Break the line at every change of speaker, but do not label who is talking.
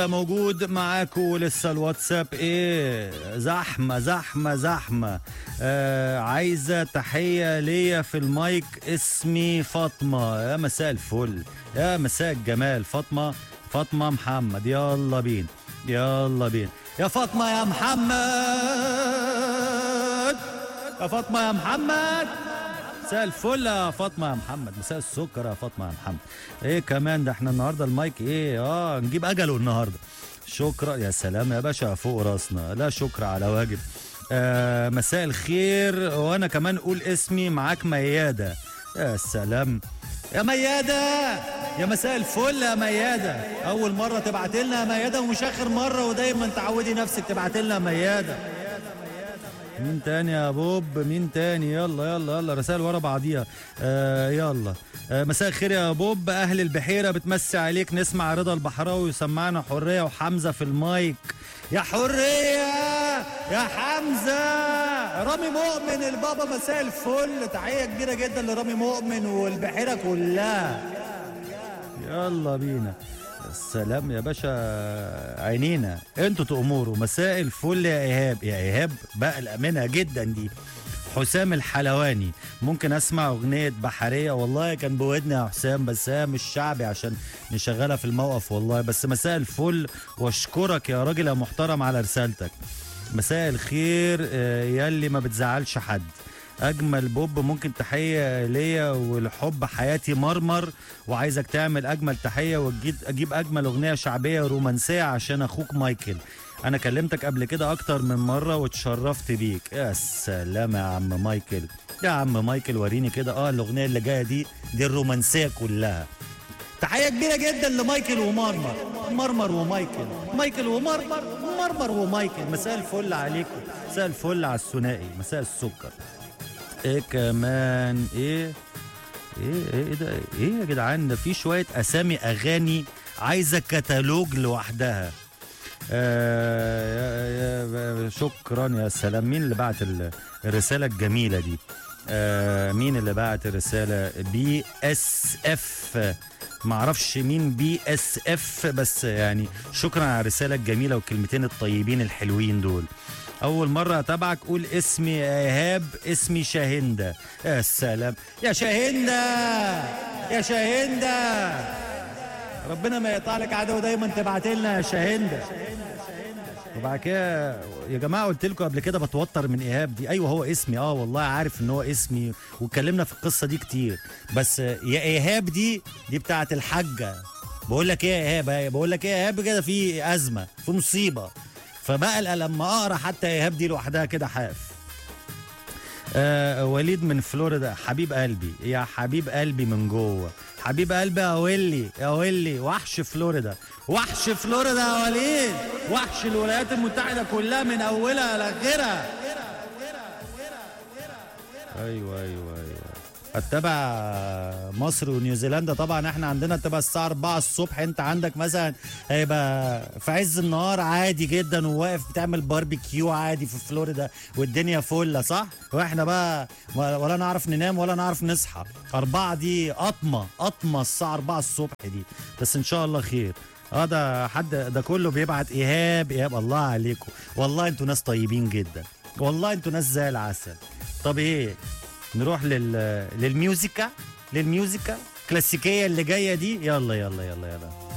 موجود معاكم لسه الواتساب ايه زحمه زحمه زحمه آه عايزه تحيه ليا في المايك اسمي فاطمه يا مساء الفل يا مساء الجمال فاطمه فاطمه محمد يلا بينا يلا بينا يا فاطمه يا محمد يا فاطمه يا محمد مساء الفل يا فاطمه يا محمد مساء السكر يا فاطمه يا محمد ايه كمان ده احنا النهارده المايك ايه اه نجيب اجله النهارده شكرا يا سلام يا باشا فوق راسنا لا شكر على واجب آه مساء الخير وانا كمان قول اسمي معاك مياده يا سلام يا مياده يا مساء الفل يا مياده اول مره تبعت لنا يا مياده ومش اخر مره ودايما تعودي نفسك تبعت لنا يا مياده مين تاني يا بوب مين تاني يلا يلا يلا رسائل ورا بعضيها آه يلا آه مساء الخير يا بوب اهل البحيره بتمسي عليك نسمع رضا البحراوي وسمعنا حريه وحمزه في المايك يا حريه يا حمزه رامي مؤمن البابا مساء الفل تحيه كبيره جدا لرامي مؤمن والبحيره كلها يلا بينا السلام يا باشا عينينا انتوا تأمروا مساء الفل يا ايهاب يا ايهاب بقى الامانه جدا دي حسام الحلواني ممكن اسمع اغنيه بحريه والله كان بودني يا حسام بس هي مش شعبي عشان نشغلها في الموقف والله بس مساء الفل واشكرك يا راجل يا محترم على رسالتك مساء الخير آه، ياللي ما بتزعلش حد اجمل بوب ممكن تحيه ليا والحب حياتي مرمر وعايزك تعمل اجمل تحيه وتجيب اجيب اجمل اغنيه شعبيه رومانسيه عشان اخوك مايكل انا كلمتك قبل كده اكتر من مره واتشرفت بيك يا سلام يا عم مايكل يا عم مايكل وريني كده اه الاغنيه اللي جايه دي دي الرومانسيه كلها تحيه كبيره جدا لمايكل ومرمر مرمر ومايكل مايكل ومرمر مرمر ومايكل مساء الفل عليكم مساء الفل على الثنائي مساء السكر ايه كمان ايه ايه ايه إيه ده ايه يا جدعان ده في شويه اسامي اغاني عايزه كتالوج لوحدها آه يا يا شكرا يا سلام مين اللي بعت ال- الرساله الجميله دي آه مين اللي بعت الرساله بي اس اف معرفش مين بي اس اف بس يعني شكرا على الرساله الجميله والكلمتين الطيبين الحلوين دول اول مره اتابعك قول اسمي يا ايهاب اسمي شاهنده يا سلام يا شاهنده يا شاهنده ربنا ما يقطع لك عدو دايما تبعت لنا يا شاهنده وبعد كده يا جماعه قلت لكم قبل كده بتوتر من ايهاب دي ايوه هو اسمي اه والله عارف ان هو اسمي واتكلمنا في القصه دي كتير بس يا ايهاب دي دي بتاعت الحاجه بقول لك ايه يا ايهاب بقول لك ايه يا ايهاب كده في ازمه في مصيبه فبقى لما اقرا حتى ايهاب دي لوحدها كده حاف آه وليد من فلوريدا حبيب قلبي يا حبيب قلبي من جوه حبيب قلبي يا ويلي يا ويلي وحش فلوريدا وحش فلوريدا يا وليد وحش الولايات المتحدة كلها من أولها لآخرها أيوه أيوه أيوه هتتابع مصر ونيوزيلندا طبعا احنا عندنا تبقى الساعة 4 الصبح انت عندك مثلا هيبقى في عز النهار عادي جدا وواقف بتعمل باربيكيو عادي في فلوريدا والدنيا فله صح؟ واحنا بقى ولا نعرف ننام ولا نعرف نصحى أربعة دي قطمة قطمة الساعة 4 الصبح دي بس إن شاء الله خير اه ده حد ده كله بيبعت ايهاب ايهاب الله عليكم والله انتوا ناس طيبين جدا والله انتوا ناس زي العسل طب ايه نروح لل للميوزيكا للميوزيكا كلاسيكيه اللي جايه دي يلا يلا يلا يلا